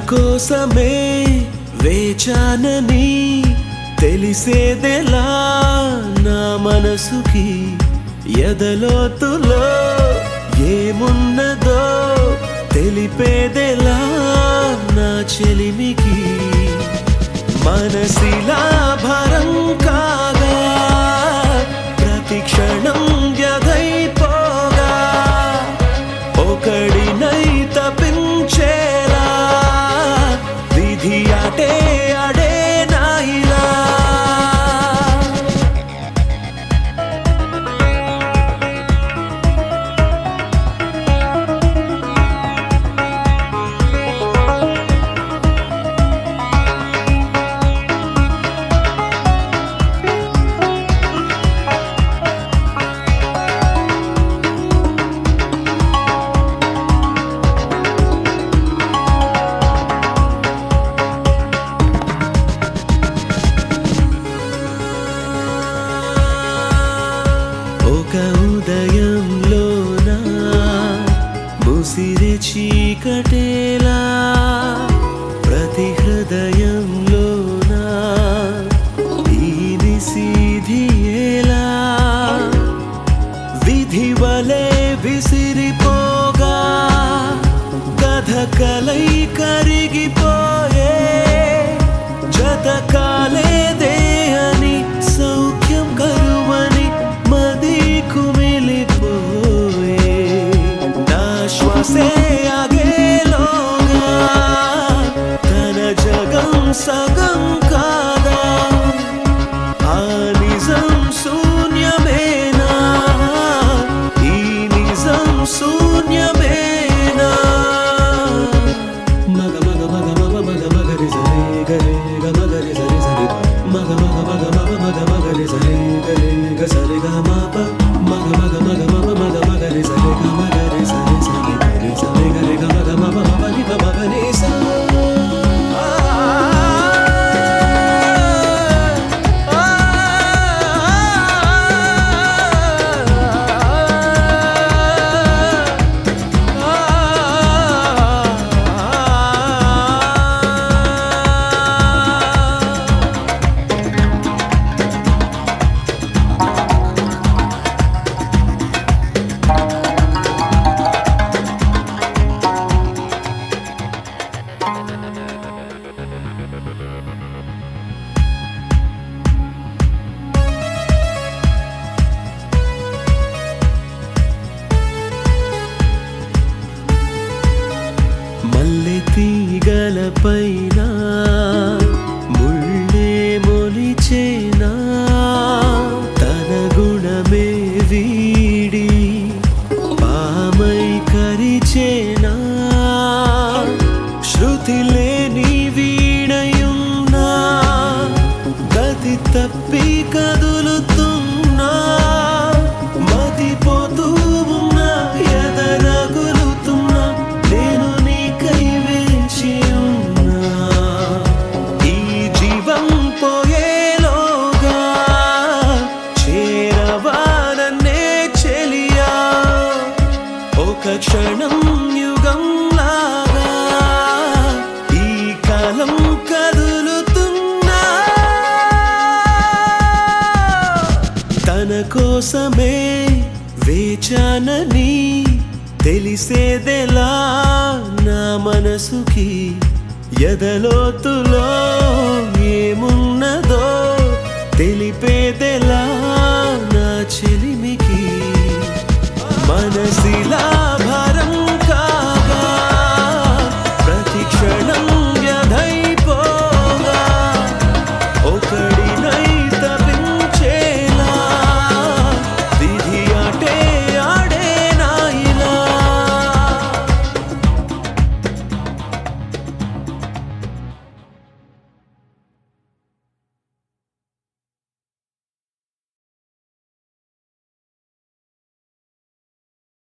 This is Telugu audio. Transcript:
కోసమే వేచానని తెలిసేదెలా నా మనసుకి ఎదలోతులో ఏమున్నదో తెలిపేదెలా నా చెలిమికి మనసిలా భరం కాగా ప్రతి క్షణం వ్యధైపోగా ఒకడినై తపించేలా విధి అటే అడే నాయిలా ఒక ఉదయంలోన ముసిరి చీకటేలా ప్రతి హృదయంలోన ఈ నిశీధియేలా విధి వలె విసిరిపోగా కథ కలై కరిగిపోయే జత కాలేదే అని సౌఖ్యం కరువని మది కుమిలిపోయే నా శ్వాసే ఆగేలోగా తన జగం సగం కాదా ఆ నిజం శూన్యమేనా ఈ నిజం శూన్యమేనా మగ మగ మగ మగ మగ మగ రి సరే గరే గ మగ రి సరే సరే మగ మగ మగ మగ మగ మగ రి సరే గరే గ సరే గ మ ప మగ మగ మగ మగ మగ మగ రి సరే గ మగ రి సరే సరే గరే సరే గరే గ మగ మగ మగ ని గ మగ ని సా మల్లె తీగల పైన ముళ్ళే మొలిచేనా తన గుణమే వీడి పామై కరిచేనా శృతి లేని వీణయున్నా గతి తప్పి కదులుతున్నా మతిపోతూ ఉన్నా ఎదరగులుతున్నా నేను నీకై వేచి ఉన్నా ఈ జీవం పోయేలోగా చేరవానన్నే చెలియా ఒక క్షణం యుగం లాగా ఈ కాలం కదులుతున్నా తన కోసమే వేచానని తెలిసేదెలా నా మనసుకి ఎదలోతులో ఏమున్నదో తెలిపేదెలా నా చెలిమికి మనసిలా